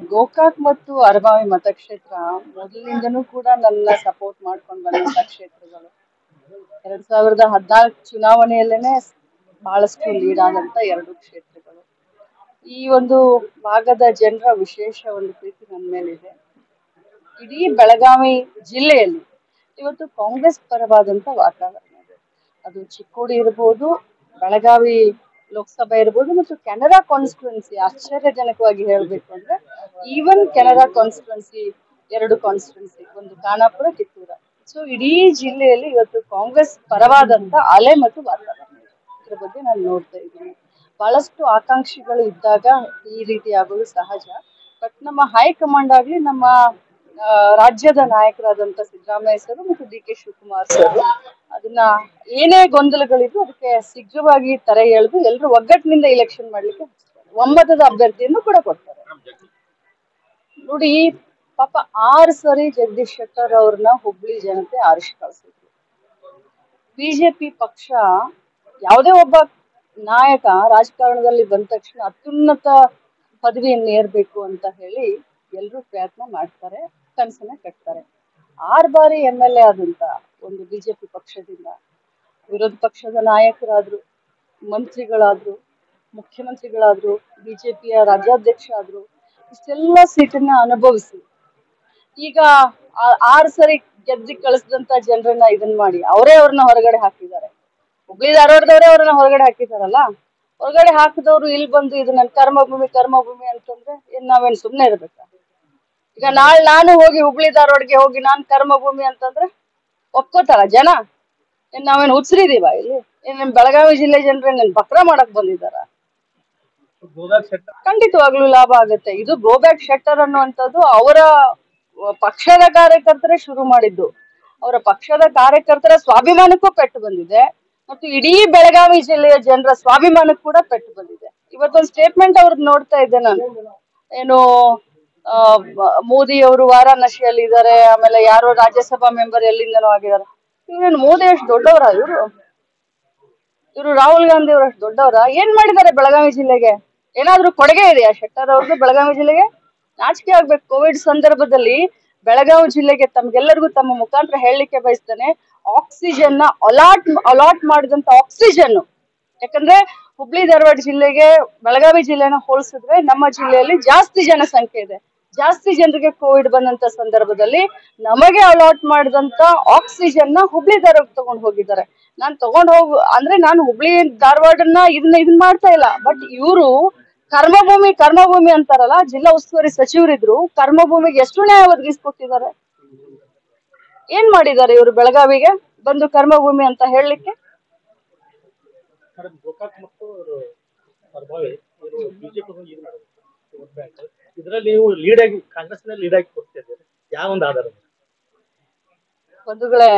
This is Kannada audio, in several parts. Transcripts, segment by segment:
ಗೋಕಾಕ್ ಮತ್ತು ಅರಬಾವಿ ಮತಕ್ಷೇತ್ರ ಮೊದಲಿನಿಂದನೂ ಕೂಡ ನನ್ನ ಸಪೋರ್ಟ್ ಮಾಡ್ಕೊಂಡು ಬಂದಂತ ಕ್ಷೇತ್ರಗಳು ಎರಡ್ ಸಾವಿರದ ಹದಿನಾಲ್ಕು ಚುನಾವಣೆಯಲ್ಲೇನೆ ಬಹಳಷ್ಟು ಲೀಡ್ ಆದಂತ ಎರಡು ಕ್ಷೇತ್ರಗಳು ಈ ಒಂದು ಭಾಗದ ಜನರ ವಿಶೇಷ ಒಂದು ಪ್ರೀತಿ ನನ್ನ ಮೇಲಿದೆ ಇಡೀ ಬೆಳಗಾವಿ ಜಿಲ್ಲೆಯಲ್ಲಿ ಇವತ್ತು ಕಾಂಗ್ರೆಸ್ ಪರವಾದಂತ ವಾತಾವರಣ ಇದೆ ಅದು ಚಿಕ್ಕೋಡಿ ಇರ್ಬೋದು ಬೆಳಗಾವಿ ಲೋಕಸಭೆ ಇರ್ಬೋದು ಮತ್ತು ಕೆನರಾ ಕಾನ್ಸ್ಟಿಟ್ಯುನ್ಸಿ ಆಶ್ಚರ್ಯಜನಕವಾಗಿ ಹೇಳಬೇಕು ಅಂದ್ರೆ ಈವನ್ ಕೆನರಾ ಕಾನ್ಸ್ಟಿಟ್ಯುನ್ಸಿ ಎರಡು ಕಾನ್ಸ್ಟಿಟ್ಯುನ್ಸಿ ಒಂದು ಖಾನಾಪುರ ಕಿತ್ತೂರ ಸೊ ಇಡೀ ಜಿಲ್ಲೆಯಲ್ಲಿ ಇವತ್ತು ಕಾಂಗ್ರೆಸ್ ಪರವಾದಂತ ಅಲೆ ಮತ್ತು ವಾತಾವರಣ ಇದೆ ಇದ್ರ ಬಗ್ಗೆ ನಾನು ನೋಡ್ತಾ ಇದ್ದೀನಿ ಬಹಳಷ್ಟು ಆಕಾಂಕ್ಷಿಗಳು ಇದ್ದಾಗ ಈ ರೀತಿ ಆಗೋದು ಸಹಜ ಬಟ್ ನಮ್ಮ ಹೈಕಮಾಂಡ್ ಆಗ್ಲಿ ನಮ್ಮ ಆ, ರಾಜ್ಯದ ನಾಯಕರಾದಂತ ಸಿದ್ದರಾಮಯ್ಯ ಸರ್ ಮತ್ತು ಡಿ ಕೆ ಶಿವಕುಮಾರ್ ಸರ್ ಅದನ್ನ ಏನೇ ಗೊಂದಲಗಳಿದ್ರು ಅದಕ್ಕೆ ಶೀಘ್ರವಾಗಿ ತರೆ ಎಳೆದು ಎಲ್ಲರೂ ಒಗ್ಗಟ್ಟಿನಿಂದ ಇಲೆಕ್ಷನ್ ಮಾಡ್ಲಿಕ್ಕೆ ಒಮ್ಮತದ ಅಭ್ಯರ್ಥಿಯನ್ನು ಕೂಡ ಕೊಡ್ತಾರೆ ನೋಡಿ ಪಾಪ ಆರು ಸರಿ ಜಗದೀಶ್ ಶೆಟ್ಟರ್ ಅವ್ರನ್ನ ಹುಬ್ಳಿ ಜನತೆ ಆರಿಸಿ ಕಳ್ಸಿದ್ರು ಬಿಜೆಪಿ ಪಕ್ಷ ಯಾವುದೇ ಒಬ್ಬ ನಾಯಕ ರಾಜಕಾರಣದಲ್ಲಿ ಬಂದ ತಕ್ಷಣ ಅತ್ಯುನ್ನತ ಪದವಿಯನ್ನು ಏರ್ಬೇಕು ಅಂತ ಹೇಳಿ ಎಲ್ಲರೂ ಪ್ರಯತ್ನ ಮಾಡ್ತಾರೆ ಕನಸನ್ನ ಕಟ್ತಾರೆ ಆರು ಬಾರಿ ಎಂ ಎಲ್ ಎ ಆದಂತ ಒಂದು ಬಿಜೆಪಿ ಪಕ್ಷದಿಂದ ವಿರೋಧ ಪಕ್ಷದ ನಾಯಕರಾದ್ರು ಮಂತ್ರಿಗಳಾದ್ರು ಮುಖ್ಯಮಂತ್ರಿಗಳಾದ್ರು ಬಿಜೆಪಿಯ ರಾಜ್ಯಾಧ್ಯಕ್ಷ ಆದ್ರು ಇಷ್ಟೆಲ್ಲ ಸೀಟನ್ನ ಅನುಭವಿಸಿ ಈಗ ಆ- ಆರು ಸರಿ ಗೆದ್ದಿ ಕಳಿಸಿದಂತ ಜನರನ್ನ ಇದನ್ ಮಾಡಿ ಅವರೇ ಅವ್ರನ್ನ ಹೊರಗಡೆ ಹಾಕಿದ್ದಾರೆ ಹುಬ್ಳಿ ಧಾರವಾಡದವರೇ ಅವ್ರನ್ನ ಹೊರಗಡೆ ಹಾಕಿದಾರಲ್ಲ ಹೊರಗಡೆ ಹಾಕಿದವ್ರು ಇಲ್ಲಿ ಬಂದು ಇದು ನನ್ನ ಕರ್ಮಭೂಮಿ ಕರ್ಮಭೂಮಿ ಅಂತಂದ್ರೆ ಏನ್ ನಾವೇನ್ ಸುಮ್ನೆ ಇರ್ಬೇಕಾ ಈಗ ನಾಳೆ ನಾನು ಹೋಗಿ ಹುಬ್ಳಿ ಧಾರವಾಡಗೆ ಹೋಗಿ ನಾನ್ ಕರ್ಮಭೂಮಿ ಅಂತಂದ್ರೆ ಒಪ್ಕೋತಾರ ಜನ ಏನ್ ನಾವೇನ್ ಹುಚ್ರಿದೀವ ಇಲ್ಲಿ ಏನ್ ನಿಮ್ ಬೆಳಗಾವಿ ಜಿಲ್ಲೆ ಜನರೇ ನನ್ ಬಕ್ರ ಮಾಡಕ್ ಬಂದಿದಾರ ಗೋದಾಗ ಶೆಟ್ಟ ಖಂಡಿತವಾಗ್ಲೂ ಲಾಭ ಆಗುತ್ತೆ ಇದು ಗೋಬ್ಯಾಕ್ ಶೆಟ್ಟರ್ ಅನ್ನುವಂಥದ್ದು ಅವರ ಪಕ್ಷದ ಕಾರ್ಯಕರ್ತರೇ ಶುರು ಮಾಡಿದ್ದು ಅವರ ಪಕ್ಷದ ಕಾರ್ಯಕರ್ತರ ಸ್ವಾಭಿಮಾನಕ್ಕೂ ಪೆಟ್ಟು ಬಂದಿದೆ ಮತ್ತು ಇಡೀ ಬೆಳಗಾವಿ ಜಿಲ್ಲೆಯ ಜನರ ಸ್ವಾಭಿಮಾನಕ್ಕೂ ಕೂಡ ಪೆಟ್ಟು ಬಂದಿದೆ ಇವತ್ತೊಂದು ಸ್ಟೇಟ್ಮೆಂಟ್ ಅವ್ರದ್ದು ನೋಡ್ತಾ ಇದ್ದೆ ನಾನು ಏನು ಆ, ಮ- ಮೋದಿ ಅವರು ವಾರಾಣಸಿಯಲ್ಲಿ ಇದ್ದಾರೆ ಆಮೇಲೆ ಯಾರೋ ರಾಜ್ಯಸಭಾ ಮೆಂಬರ್ ಎಲ್ಲಿಂದನೋ ಆಗಿದ್ದಾರೆ ಇವ್ರೇನು ಮೋದಿ ಅಷ್ಟು ದೊಡ್ಡವರ ಇವರು ಇವರು ರಾಹುಲ್ ಗಾಂಧಿ ಅವರು ಅಷ್ಟು ದೊಡ್ಡವರ ಏನ್ ಮಾಡಿದ್ದಾರೆ ಬೆಳಗಾವಿ ಜಿಲ್ಲೆಗೆ ಏನಾದ್ರೂ ಕೊಡುಗೆ ಇದೆಯಾ ಶೆಟ್ಟರ್ ಅವ್ರದ್ದು ಬೆಳಗಾವಿ ಜಿಲ್ಲೆಗೆ ನಾಚಿಕೆ ಆಗ್ಬೇಕು ಕೋವಿಡ್ ಸಂದರ್ಭದಲ್ಲಿ ಬೆಳಗಾವಿ ಜಿಲ್ಲೆಗೆ ತಮ್ಗೆಲ್ಲರಿಗೂ ತಮ್ಮ ಮುಖಾಂತರ ಹೇಳಲಿಕ್ಕೆ ಬಯಸ್ತೇನೆ ಆಕ್ಸಿಜನ್ ನ ಅಲಾಟ್ ಅಲಾಟ್ ಮಾಡಿದಂತ ಆಕ್ಸಿಜನ್ ಯಾಕಂದ್ರೆ ಹುಬ್ಳಿ ಧಾರವಾಡ ಜಿಲ್ಲೆಗೆ ಬೆಳಗಾವಿ ಜಿಲ್ಲೆನ ಹೋಲಿಸಿದ್ರೆ ನಮ್ಮ ಜಿಲ್ಲೆಯಲ್ಲಿ ಜಾಸ್ತಿ ಜನಸಂಖ್ಯೆ ಇದೆ ಜಾಸ್ತಿ ಜನರಿಗೆ ಕೋವಿಡ್ ಬಂದಂತ ಸಂದರ್ಭದಲ್ಲಿ ನಮಗೆ ಅಲಾಟ್ ಮಾಡಿದಂತ ಆಕ್ಸಿಜನ್ ನ ಹುಬ್ಳಿ ಧಾರವಾಡ ತಗೊಂಡ್ ಹೋಗಿದ್ದಾರೆ ನಾನ್ ತಗೊಂಡ್ ಹೋಗು ಅಂದ್ರೆ ನಾನು ಹುಬ್ಳಿ ಧಾರವಾಡನ್ನ ಇದನ್ನ ಇದನ್ ಮಾಡ್ತಾ ಇಲ್ಲ ಬಟ್ ಇವರು ಕರ್ಮಭೂಮಿ ಕರ್ಮಭೂಮಿ ಅಂತಾರಲ್ಲ ಜಿಲ್ಲಾ ಉಸ್ತುವಾರಿ ಸಚಿವರಿದ್ರು ಕರ್ಮಭೂಮಿಗೆ ಎಷ್ಟು ನ್ಯಾಯ ಒದಗಿಸ್ಕೊಟ್ಟಿದ್ದಾರೆ ಏನ್ ಮಾಡಿದ್ದಾರೆ ಇವರು ಬೆಳಗಾವಿಗೆ ಬಂದು ಕರ್ಮಭೂಮಿ ಅಂತ ಹೇಳಲಿಕ್ಕೆ ಮೇಡಮ್ ಗೋಕಾಕ್ ಮತ್ತು ಅರ್ಭಾವಿ ಇವರು ಬಿಜೆಪಿ ಇದು ಮಾಡೋದು ವೋಟ್ ಬ್ಯಾಂಕ್ ಇದರಲ್ಲಿ ನೀವು ಲೀಡ್ ಆಗಿ ಕಾಂಗ್ರೆಸ್ ಲೀಡ್ ಆಗಿ ಕೊಡ್ತಿದ್ದೀರಿ ಯಾವ ಒಂದು ಆಧಾರ ಮೇಲೆ? ಬಂಧುಗಳೇ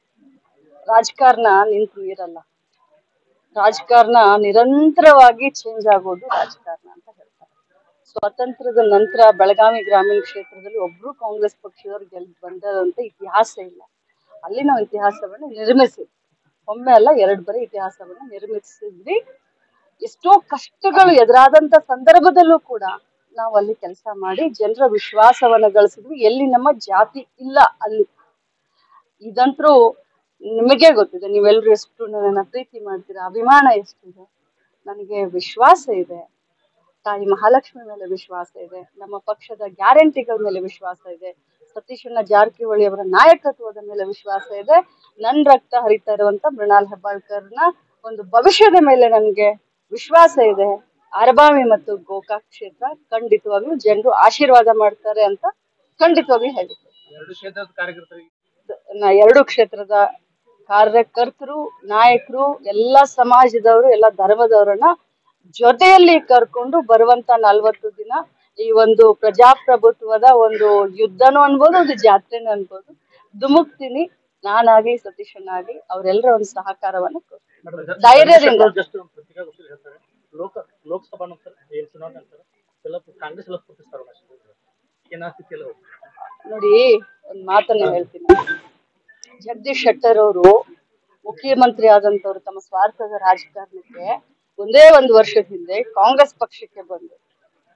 ರಾಜಕಾರಣ ನಿಂತು ಇರಲ್ಲ ರಾಜಕಾರಣ ನಿರಂತರವಾಗಿ ಚೇಂಜ್ ಆಗೋದು ರಾಜಕಾರಣ ಅಂತ ಹೇಳ್ತಾರೆ ಸ್ವಾತಂತ್ರ್ಯದ ನಂತರ ಬೆಳಗಾವಿ ಗ್ರಾಮೀಣ ಕ್ಷೇತ್ರದಲ್ಲಿ ಒಬ್ರು ಕಾಂಗ್ರೆಸ್ ಪಕ್ಷದವ್ರು ಗೆಲ್ ಬಂದದಂತ ಇತಿಹಾಸ ಇಲ್ಲ ಅಲ್ಲಿ ನಾವು ಇತಿಹಾಸವನ್ನು ನಿರ್ಮಿಸಿದ್ವಿ ಒಮ್ಮೆ ಅಲ್ಲ ಎರಡು ಬಾರಿ ಇತಿಹಾಸವನ್ನು ನಿರ್ಮಿಸಿದ್ವಿ ಎಷ್ಟೋ ಕಷ್ಟಗಳು ಎದುರಾದಂತ ಸಂದರ್ಭದಲ್ಲೂ ಕೂಡ ನಾವು ಅಲ್ಲಿ ಕೆಲಸ ಮಾಡಿ ಜನರ ವಿಶ್ವಾಸವನ್ನ ಗಳಿಸಿದ್ವಿ ಎಲ್ಲಿ ನಮ್ಮ ಜಾತಿ ಇಲ್ಲ ಅಲ್ಲಿ ಇದಂತರೂ ನಿಮಗೆ ಗೊತ್ತಿದೆ ನೀವೆಲ್ಲರೂ ಎಷ್ಟು ನನ್ನನ್ನ ಪ್ರೀತಿ ಮಾಡ್ತೀರಾ ಅಭಿಮಾನ ಎಷ್ಟಿದೆ ನನಗೆ ವಿಶ್ವಾಸ ಇದೆ ತಾಯಿ ಮಹಾಲಕ್ಷ್ಮಿ ಮೇಲೆ ವಿಶ್ವಾಸ ಇದೆ ನಮ್ಮ ಪಕ್ಷದ ಗ್ಯಾರಂಟಿಗಳ ಮೇಲೆ ವಿಶ್ವಾಸ ಇದೆ ಸತೀಶಣ್ಣ ಜಾರಕಿಹೊಳಿ ಅವರ ನಾಯಕತ್ವದ ಮೇಲೆ ವಿಶ್ವಾಸ ಇದೆ ನನ್ ರಕ್ತ ಹರಿತಾ ಇರುವಂತ ಮೃಣಾಲ್ ಹೆಬ್ಬಾಳ್ಕರ್ನ ಒಂದು ಭವಿಷ್ಯದ ಮೇಲೆ ನನಗೆ ವಿಶ್ವಾಸ ಇದೆ ಅರಬಾವಿ ಮತ್ತು ಗೋಕಾಕ್ ಕ್ಷೇತ್ರ ಖಂಡಿತವಾಗ್ಲೂ ಜನರು ಆಶೀರ್ವಾದ ಮಾಡ್ತಾರೆ ಅಂತ ಖಂಡಿತವಾಗ್ಲೂ ಹೇಳಿ ಎರಡು ಕ್ಷೇತ್ರದ ಕಾರ್ಯಕರ್ತರಿಗೆ ನ- ಎರಡು ಕ್ಷೇತ್ರದ ಕಾರ್ಯಕರ್ತರು ನಾಯಕರು ಎಲ್ಲ ಸಮಾಜದವರು ಎಲ್ಲ ಧರ್ಮದವರನ್ನ ಜೊತೆಯಲ್ಲಿ ಕರ್ಕೊಂಡು ಬರುವಂತ ನಲ್ವತ್ತು ದಿನ ಈ ಒಂದು ಪ್ರಜಾಪ್ರಭುತ್ವದ ಒಂದು ಯುದ್ಧನೂ ಅನ್ಬೋದು ಒಂದು ಜಾತ್ರೆನೂ ಅನ್ಬೋದು ಧುಮುಕ್ತೀನಿ ನಾನಾಗಿ ಸತೀಶನಾಗಿ ಅವರೆಲ್ಲರ ಒಂದು ಸಹಕಾರವನ್ನು ಕೊಡ್ತೀನಿ. ಮೇಡಮ್ ಧೈರ್ಯದಿಂದ. ಜಸ್ಟ್ ಒಂದು ಪತ್ರಿಕಾಗೋಷ್ಠಿಯಲ್ಲಿ ಹೇಳ್ತಾರೆ ಲೋಕ ಲೋಕಸಭಾ ನಂತರ ಏನು ಚುನಾವಣೆ ನಂತರ ಎಲ್ಲ ಕಾಂಗ್ರೆಸ್ ಎಲ್ಲ ಸ್ಪರ್ಧಿಸ್ತಾರೆ ಏನಾ ಸ್ಥಿತಿಯಲ್ಲಿ ಹೋಗ್ತಾರೆ ನೋಡಿ ಒಂದ್ ಮಾತನ್ನ ಹೇಳ್ತೀನಿ ಜಗದೀಶ್ ಶೆಟ್ಟರ್ ಅವರು ಮುಖ್ಯಮಂತ್ರಿ ಆದಂತವ್ರು ತಮ್ಮ ಸ್ವಾರ್ಥದ ರಾಜಕಾರಣಕ್ಕೆ ಒಂದೇ ಒಂದು ವರ್ಷದ ಹಿಂದೆ ಕಾಂಗ್ರೆಸ್ ಪಕ್ಷಕ್ಕೆ ಬಂದು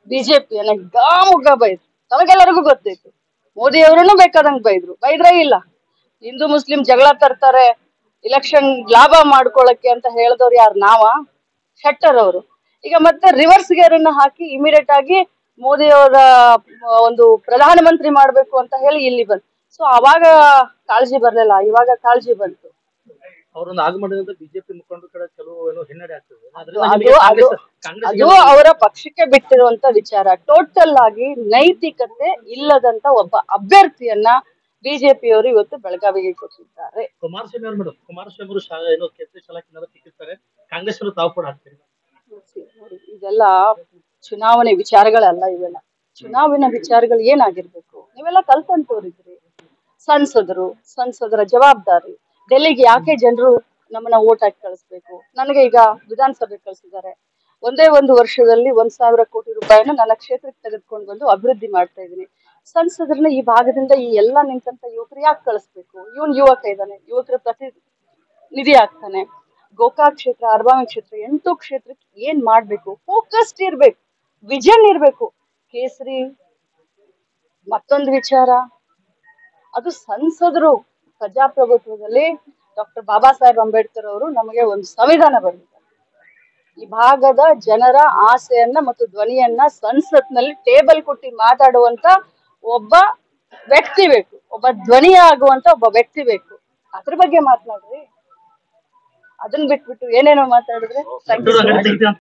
ಬಿಜೆಪಿಯನ್ನ ಗಾಮುಗ ಬೈದ್ರು ತಮಗೆಲ್ಲರಿಗೂ ಗೊತ್ತಿತ್ತು ಮೋದಿ ಅವರನ್ನು ಬೇಕಾದಂಗ್ ಬೈದ್ರು ಬೈದ್ರೆ ಇಲ್ಲ ಹಿಂದೂ ಮುಸ್ಲಿಂ ಜಗಳ ತರ್ತಾರೆ ಇಲೆಕ್ಷನ್ ಲಾಭ ಮಾಡ್ಕೊಳಕ್ಕೆ ಅಂತ ಹೇಳಿದವ್ರು ಯಾರು ನಾವ ಶೆಟ್ಟರ್ ಅವರು ಈಗ ಮತ್ತೆ ರಿವರ್ಸ್ ಗೇರ್ ಅನ್ನ ಹಾಕಿ ಇಮಿಡಿಯೇಟ್ ಆಗಿ ಮೋದಿ ಅವರ ಒಂದು ಪ್ರಧಾನಮಂತ್ರಿ ಮಾಡ್ಬೇಕು ಅಂತ ಹೇಳಿ ಇಲ್ಲಿ ಬಂತು ಸೊ ಅವಾಗ ಕಾಳಜಿ ಬರ್ಲಿಲ್ಲ ಇವಾಗ ಕಾಳಜಿ ಬಂತು ಅವರನ್ನು ಆಗಮನದಿಂದ ಬಿಜೆಪಿ ಮುಖಂಡರ ಕಡೆ ಕೆಲವು ಏನೋ ಹಿನ್ನಡೆ ಆಗ್ತದೆ ಅದು ಅದು ಅದು ಅವರ ಪಕ್ಷಕ್ಕೆ ಬಿಟ್ಟಿರುವಂತ ವಿಚಾರ ಟೋಟಲ್ ಆಗಿ ನೈತಿಕತೆ ಇಲ್ಲದಂತ ಒಬ್ಬ ಅಭ್ಯರ್ಥಿಯನ್ನ ಬಿಜೆಪಿಯವರು ಇವತ್ತು ಬೆಳಗಾವಿಗೆ ಕೊಟ್ಟಿದ್ದಾರೆ ಕುಮಾರಸ್ವಾಮಿ ಅವರು ಮೇಡಮ್ ಕುಮಾರಸ್ವಾಮಿ ಅವರು ಶಾ- ಏನೋ ಕೇಂದ್ರ ಶಾಲಾ ಟೀಕಿಸ್ತಾರೆ ಕಾಂಗ್ರೆಸ್ ಅವರು ತಾವು ಕೂಡ ಹಾಕ್ತೀರಿ ನೋಡಿ, ಇದೆಲ್ಲ ಚುನಾವಣೆ ವಿಚಾರಗಳಲ್ಲ ಇವೆಲ್ಲ ಚುನಾವಣೆ ವಿಚಾರಗಳು ಏನಾಗಿರ್ಬೇಕು ನೀವೆಲ್ಲ ಕಲ್ತಂತವ್ರಿದ್ರಿ ಸಂಸದರು ಸಂಸದರ ಜವಾಬ್ದಾರಿ ಡೆಲ್ಲಿಗೆ ಯಾಕೆ ಜನರು ನಮ್ಮನ್ನ ಓಟ್ ಹಾಕಿ ಕಳಿಸ್ಬೇಕು ನನಗೆ ಈಗ ವಿಧಾನಸಭೆ ಕಳಿಸಿದ್ದಾರೆ ಒಂದೇ ಒಂದು ವರ್ಷದಲ್ಲಿ ಒಂದ್ ಸಾವಿರ ಕೋಟಿ ರೂಪಾಯಿನ ನನ್ನ ಕ್ಷೇತ್ರಕ್ಕೆ ತೆಗೆದುಕೊಂಡು ಬಂದು ಅಭಿವೃದ್ಧಿ ಮಾಡ್ತಾ ಇದ್ದೀನಿ ಸಂಸದರನ್ನ ಈ ಭಾಗದಿಂದ ಈ ಎಲ್ಲ ನಿಂತಂತ ಯುವಕರು ಯಾಕೆ ಕಳಿಸ್ಬೇಕು ಇವನ್ ಯುವಕ ಇದ್ದಾನೆ ಯುವಕರ ಪ್ರತಿ ನಿಧಿ ಆಗ್ತಾನೆ ಗೋಕಾಕ್ ಕ್ಷೇತ್ರ ಅರ್ಬಾವಿ ಕ್ಷೇತ್ರ ಎಂಟು ಕ್ಷೇತ್ರಕ್ಕೆ ಏನ್ ಮಾಡ್ಬೇಕು ಫೋಕಸ್ಡ್ ಇರ್ಬೇಕು ವಿಷನ್ ಇರ್ಬೇಕು ಕೇಸರಿ ಮತ್ತೊಂದು ವಿಚಾರ ಅದು ಸಂಸದರು ಪ್ರಜಾಪ್ರಭುತ್ವದಲ್ಲಿ ಡಾಕ್ಟರ್ ಬಾಬಾ ಸಾಹೇಬ್ ಅಂಬೇಡ್ಕರ್ ಅವರು ನಮಗೆ ಒಂದು ಸಂವಿಧಾನ ಬರೆದಿದ್ದಾರೆ ಈ ಭಾಗದ ಜನರ ಆಸೆಯನ್ನ ಮತ್ತು ಧ್ವನಿಯನ್ನ ಸಂಸತ್ನಲ್ಲಿ ಟೇಬಲ್ ಕೊಟ್ಟಿ ಮಾತಾಡುವಂತ ಒಬ್ಬ ವ್ಯಕ್ತಿ ಬೇಕು ಒಬ್ಬ ಧ್ವನಿ ಆಗುವಂತ ಒಬ್ಬ ವ್ಯಕ್ತಿ ಬೇಕು ಅದ್ರ ಬಗ್ಗೆ ಮಾತನಾಡ್ರಿ ಅದನ್ನ ಬಿಟ್ಬಿಟ್ಟು ಏನೇನೋ ಮಾತಾಡಿದ್ರೆ ದೊಡ್ಡ ಅಂಗಡಿ ತೆಗಿತೀವಿ ಅಂತ